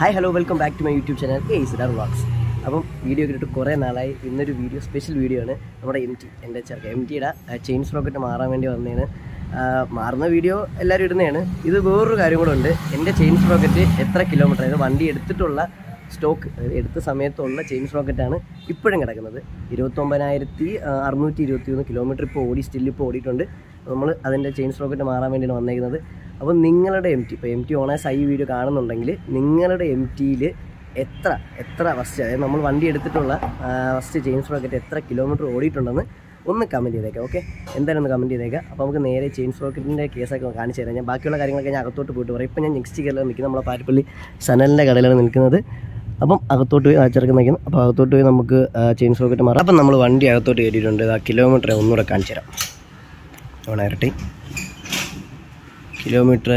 hi hello welcome back to my YouTube channel എ സിഡാർ vlogs അപ്പം വീഡിയോ കിട്ടിയിട്ട് കുറേ നാളായി ഇന്നൊരു വീഡിയോ സ്പെഷ്യൽ വീഡിയോ ആണ് നമ്മുടെ എം ടി എൻ്റെ ചെറുക്ക എം ടിയുടെ ചെയിൻ സ്പ്രോക്കറ്റ് മാറാൻ വേണ്ടി വന്നതാണ് ആ, മാറുന്ന വീഡിയോ എല്ലാവരും ഇടുന്നതാണ് ഇത് വേറൊരു കാര്യം കൂടെ ഉണ്ട് എൻ്റെ ചെയിൻ സ്പ്രോക്കറ്റ് എത്ര കിലോമീറ്റർ അതായത് വണ്ടി എടുത്തിട്ടുള്ള സ്റ്റോക്ക് അതായത് എടുത്ത സമയത്തുള്ള ചെയിൻ സ്പ്രോക്കറ്റാണ് ഇപ്പോഴും കിടക്കുന്നത് ഇരുപത്തൊമ്പതിനായിരത്തി അറുന്നൂറ്റി ഇരുപത്തി ഒന്ന് കിലോമീറ്റർ ഇപ്പോൾ ഓടി സ്റ്റിൽ ഇപ്പോൾ ഓടിയിട്ടുണ്ട് നമ്മൾ അതിൻ്റെ ചെയിൻ സ്പ്രോക്കറ്റ് മാറാൻ വേണ്ടിയാണ് വന്നേക്കുന്നത് അപ്പോൾ നിങ്ങളുടെ എം ടി ഇപ്പോൾ എം ടി ഓണേഴ്സ് ഈ വീഡിയോ കാണുന്നുണ്ടെങ്കിൽ നിങ്ങളുടെ എം ടിയിൽ എത്ര എത്ര ഫസ്റ്റ് അതായത് നമ്മൾ വണ്ടി എടുത്തിട്ടുള്ള ഫസ്റ്റ് ചെയിൻ സ്പ്രോക്കറ്റ് എത്ര കിലോമീറ്റർ ഓടിയിട്ടുണ്ടെന്ന് ഒന്ന് കമൻറ്റ് ചെയ്തേക്കാം ഓക്കെ എന്തായാലും ഒന്ന് കമൻറ്റ് ചെയ്തേക്കാം അപ്പോൾ നമുക്ക് നേരെ ചെയിൻ സ്പ്രോക്കറ്റിൻ്റെ കേസൊക്കെ ഒന്ന് കാണിച്ചു തരാം ഞാൻ ബാക്കിയുള്ള കാര്യങ്ങളൊക്കെ ഞാൻ അകത്തോട്ട് പോയിട്ട് പറയാം ഇപ്പം ഞാൻ നെക്സ്റ്റ് കയറിലാണ് നിൽക്കുന്നത് നമ്മളെ പാരിപ്പള്ളി സനലിൻ്റെ കടയിലാണ് നിൽക്കുന്നത് അപ്പം അകത്തോട്ട് പോയി ആ ചെറുക്കൻ നിൽക്കുന്നു അപ്പോൾ അകത്തോട്ട് പോയി നമുക്ക് ചെയിൻ സ്പ്രോക്കറ്റ് മാറാം അപ്പം നമ്മൾ വണ്ടി അകത്തോട്ട് കയറ്റിയിട്ടുണ്ട് ആ കിലോമീറ്റർ ഒന്നുകൂടെ കാണിച്ചു തരാം ഓണായിരട്ടി കിലോമീറ്റർ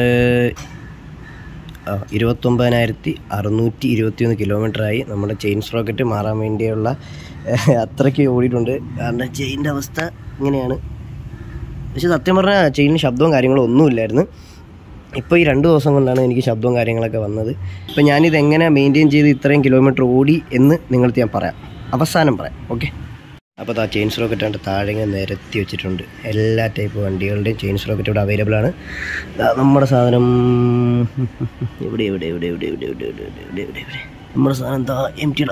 ആ ഇരുപത്തൊമ്പതിനായിരത്തി അറുന്നൂറ്റി ഇരുപത്തിയൊന്ന് കിലോമീറ്ററായി നമ്മുടെ ചെയിൻ സ്പ്രോക്കറ്റ് മാറാൻ വേണ്ടിയുള്ള ഏഹ്, അത്രയ്ക്ക് ഓടിയിട്ടുണ്ട് കാരണം ചെയിൻ്റെ അവസ്ഥ ഇങ്ങനെയാണ് പക്ഷെ സത്യം പറഞ്ഞാൽ ചെയിനിന് ശബ്ദവും കാര്യങ്ങളും ഒന്നുമില്ലായിരുന്നു ഇപ്പോൾ ഈ രണ്ട് ദിവസം കൊണ്ടാണ് എനിക്ക് ശബ്ദവും കാര്യങ്ങളൊക്കെ വന്നത് ഇപ്പം ഞാനിത് എങ്ങനെ മെയിൻറ്റെയിൻ ചെയ്ത് ഇത്രയും കിലോമീറ്റർ ഓടി എന്ന് നിങ്ങൾക്ക് ഞാൻ പറയാം അവസാനം പറയാം ഓക്കെ അപ്പോൾ ആ ചെയിൻ സ്പ്രോക്കറ്റ് ഉണ്ട് താഴെ ഇങ്ങനെ നിരത്തി വെച്ചിട്ടുണ്ട് എല്ലാ ടൈപ്പ് വണ്ടികളുടെയും ചെയിൻ സ്പ്രോക്കറ്റ് ഇവിടെ അവൈലബിൾ ആണ് ദാ നമ്മുടെ സാധനം ഇവിടെ ഇവിടെ ഇവിടെ ഇവിടെ ഇവിടെ ഇവിടെ ഇവിടെ ഇവിടെ ഇവിടെ ഇവിടെ നമ്മുടെ സാധനം എന്താ എം ടിയുടെ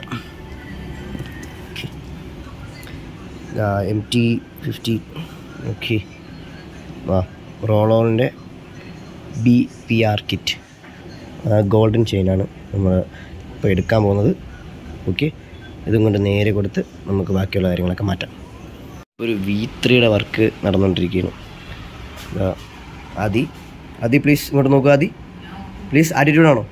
എം ടി ഫിഫ്റ്റി ഓക്കെ ആ റോളോളിൻ്റെ B P R kit golden ചെയിനാണ് നമ്മൾ ഇപ്പോൾ എടുക്കാൻ പോകുന്നത് ഓക്കെ ഇതും കൊണ്ട് നേരെ കൊടുത്ത് നമുക്ക് ബാക്കിയുള്ള കാര്യങ്ങളൊക്കെ മാറ്റാം ഒരു വി ത്രീയുടെ വർക്ക് നടന്നുകൊണ്ടിരിക്കുകയാണ് ദാ, ആദി ആദി പ്ലീസ് ഇങ്ങോട്ട് നോക്കുക ആദി പ്ലീസ് ആറ്റിറ്റ്യൂഡ് ആണോ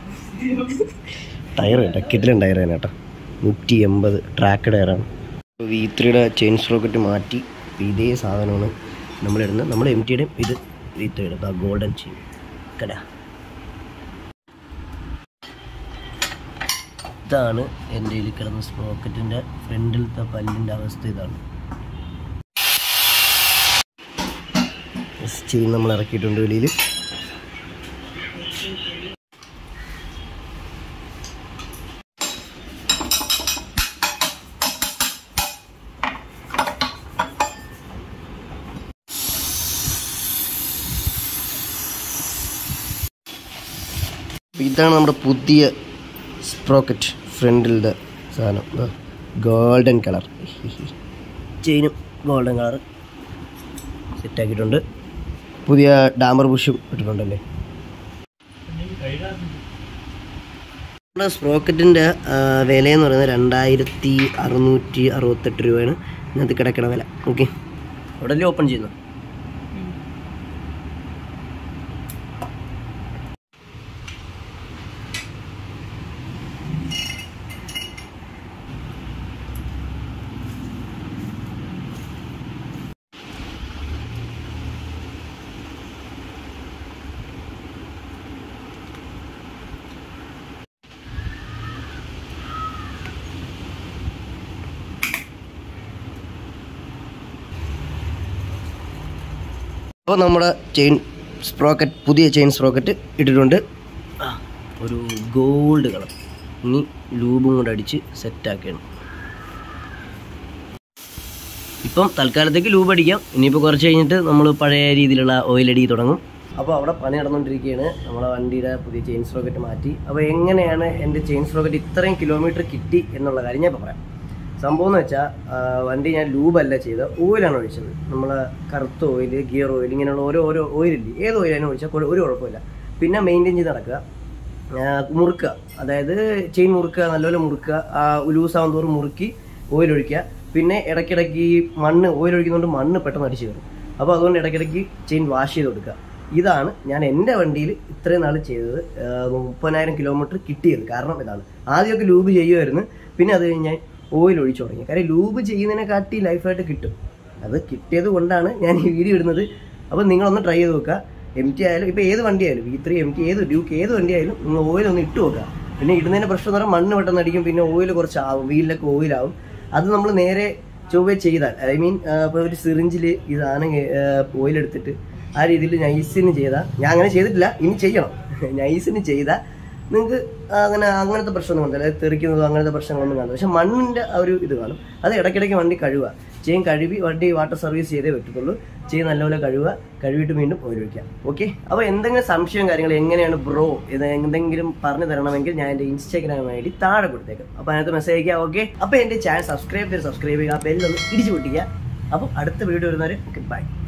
ടയർ ഡക്കറ്റിലും ടയർ തന്നെ കേട്ടോ നൂറ്റി എൺപത് ട്രാക്ക് ടയറാണ് വി ത്രീയുടെ ചെയിൻ സ്പ്രോക്കറ്റ് മാറ്റി ഇതേ സാധനമാണ് നമ്മളിടുന്നത് നമ്മൾ എം ടിയുടെയും ഇത് വി ത്രീയുടെ ഗോൾഡൻ ചെയിൻ കടാ ഇതാണ് എൻ്റെ കയ്യിൽ കിടന്ന സ്പ്രോക്കറ്റിൻ്റെ ഫ്രണ്ടിലത്തെ പല്ലിൻ്റെ അവസ്ഥ ഇതാണ് ചെയിൻ നമ്മൾ ഇറക്കിയിട്ടുണ്ട് വെളിയിൽ ഇതാണ് നമ്മുടെ പുതിയ സ്പ്രോക്കറ്റ് ഫ്രണ്ടിലത്തെ സാധനം ഗോൾഡൻ കളർ ചെയിനും ഗോൾഡൻ കളർ സെറ്റാക്കിയിട്ടുണ്ട് പുതിയ ഡാമർ ബുഷും ഇട്ടിട്ടുണ്ടല്ലേ നമ്മുടെ സ്പ്രോക്കറ്റിൻ്റെ വിലയെന്ന് പറയുന്നത് രണ്ടായിരത്തി അറുന്നൂറ്റി അറുപത്തെട്ട് രൂപയാണ് ഇതിനകത്ത് കിടക്കണ വില ഓക്കെ ഉടനെ ഓപ്പൺ ചെയ്യുന്നു അപ്പോൾ നമ്മുടെ ചെയിൻ സ്പ്രോക്കറ്റ് പുതിയ ചെയിൻ സ്പ്രോക്കറ്റ് ഇട്ടിട്ടുണ്ട് ആ, ഒരു ഗോൾഡ് കളർ ഇനി ലൂബും കൂടെ അടിച്ച് സെറ്റാക്കുകയാണ് ഇപ്പം തൽക്കാലത്തേക്ക് ലൂബ് അടിക്കാം ഇനിയിപ്പോൾ കുറച്ച് കഴിഞ്ഞിട്ട് നമ്മൾ പഴയ രീതിയിലുള്ള ഓയിൽ അടി തുടങ്ങും അപ്പോൾ അവിടെ പണി നടന്നുകൊണ്ടിരിക്കുകയാണ് നമ്മളെ വണ്ടിയുടെ പുതിയ ചെയിൻ സ്പ്രോക്കറ്റ് മാറ്റി അപ്പോൾ എങ്ങനെയാണ് എൻ്റെ ചെയിൻ സ്പ്രോക്കറ്റ് ഇത്രയും കിലോമീറ്റർ കിട്ടി എന്നുള്ള കാര്യം ഞാൻ ഇപ്പോൾ പറയാം സംഭവം എന്ന് വെച്ചാൽ വണ്ടി ഞാൻ ലൂബല്ല ചെയ്ത് ഓയിലാണ് ഒഴിച്ചത് നമ്മൾ കറുത്ത ഓയിൽ ഗിയർ ഓയിൽ ഇങ്ങനെയുള്ള ഓരോ ഓരോ ഓയിലില്ലേ ഏത് ഓയിലാണ് ഒഴിച്ചാൽ കുഴ- ഒരു കുഴപ്പമില്ല പിന്നെ മെയിൻറ്റെയിൻ ചെയ്ത് നടക്കുക ആ, മുറുക്കുക അതായത് ചെയിൻ മുറുക്കുക നല്ലപോലെ മുറുക്കുക ലൂസാവും തോറും മുറുക്കി ഓയിൽ ഒഴിക്കുക പിന്നെ ഇടയ്ക്കിടയ്ക്ക് ഈ മണ്ണ് ഓയിൽ ഒഴിക്കുന്നതുകൊണ്ട് മണ്ണ് പെട്ടെന്ന് അടിച്ചു കയറും അപ്പോൾ അതുകൊണ്ട് ഇടയ്ക്കിടയ്ക്ക് ചെയിൻ വാഷ് ചെയ്ത് കൊടുക്കുക ഇതാണ് ഞാൻ എൻ്റെ വണ്ടിയിൽ ഇത്രയും നാൾ ചെയ്തത് ആ, മുപ്പതിനായിരം കിലോമീറ്റർ കിട്ടിയത് കാരണം ഇതാണ് ആദ്യമൊക്കെ ലൂബ് ചെയ്യുമായിരുന്നു പിന്നെ അത് കഴിഞ്ഞ് ഞാൻ ഓയിൽ ഒഴിച്ചു തുടങ്ങി കാര്യം ലൂബ് ചെയ്യുന്നതിനെക്കാട്ടി ലൈഫായിട്ട് കിട്ടും അത് കിട്ടിയത് കൊണ്ടാണ് ഞാൻ ഈ വീഡിയോ ഇടുന്നത് അപ്പോൾ നിങ്ങളൊന്ന് ട്രൈ ചെയ്ത് നോക്കുക എം ടി ആയാലും ഇപ്പോൾ ഏത് വണ്ടി ആയാലും വി ത്രീ എം ടി ഏത് ഡ്യൂക്ക് ഏത് വണ്ടി ആയാലും നിങ്ങൾ ഓയിൽ ഒന്ന് ഇട്ട് നോക്കുക പിന്നെ ഇടുന്നതിൻ്റെ പ്രശ്നം എന്ന് പറഞ്ഞാൽ മണ്ണ് പെട്ടെന്ന് അടിക്കും പിന്നെ ഓയിൽ കുറച്ച് ആവും വീലിലൊക്കെ ഓയിലാവും അത് നമ്മൾ നേരെ ചൊവ്വേ ചെയ്താൽ ഐ മീൻ ഇപ്പോൾ ഒരു സിറിഞ്ചിൽ ഇതാണ് ഓയിൽ എടുത്തിട്ട് ആ രീതിയിൽ നൈസിന് ചെയ്താൽ ഞാൻ അങ്ങനെ ചെയ്തിട്ടില്ല ഇനി ചെയ്യണം നൈസിന് ചെയ്താൽ നിങ്ങൾക്ക് അങ്ങനെ അങ്ങനത്തെ പ്രശ്നമൊന്നും കാണില്ല അതായത് തെറിക്കുന്നതോ അങ്ങനത്തെ പ്രശ്നങ്ങളൊന്നും കാണില്ല പക്ഷെ മണ്ണിൻ്റെ ആ ഒരു ഇത് കാണും അത് ഇടയ്ക്കിടയ്ക്ക് വണ്ടി കഴുകുക ചെയിൻ കഴുകി വണ്ടി വാട്ടർ സർവീസ് ചെയ്തേ പറ്റത്തുള്ളൂ ചെയിൻ നല്ലപോലെ കഴുകുക കഴുകിയിട്ട് വീണ്ടും ഓയിൽ വയ്ക്കാം ഓക്കെ അപ്പോൾ എന്തെങ്കിലും സംശയം കാര്യങ്ങൾ എങ്ങനെയാണ് ബ്രോ ഇത് എന്തെങ്കിലും പറഞ്ഞു തരണമെങ്കിൽ ഞാൻ എൻ്റെ ഇൻസ്റ്റാഗ്രാം ഐ ഡി താഴെ കൊടുത്തേക്കാം അപ്പോൾ അതിനകത്ത് മെസ്സേജ് അയക്കുക ഓക്കെ അപ്പോൾ എൻ്റെ ചാനൽ സബ്സ്ക്രൈബ് ചെയ്ത് സബ്സ്ക്രൈബ് ചെയ്യുക ബെല്ലൊന്ന് ഇടിച്ചു പൊട്ടിക്കുക അപ്പോൾ അടുത്ത വീഡിയോ വരുന്നവരെ ഓക്കെ ബൈ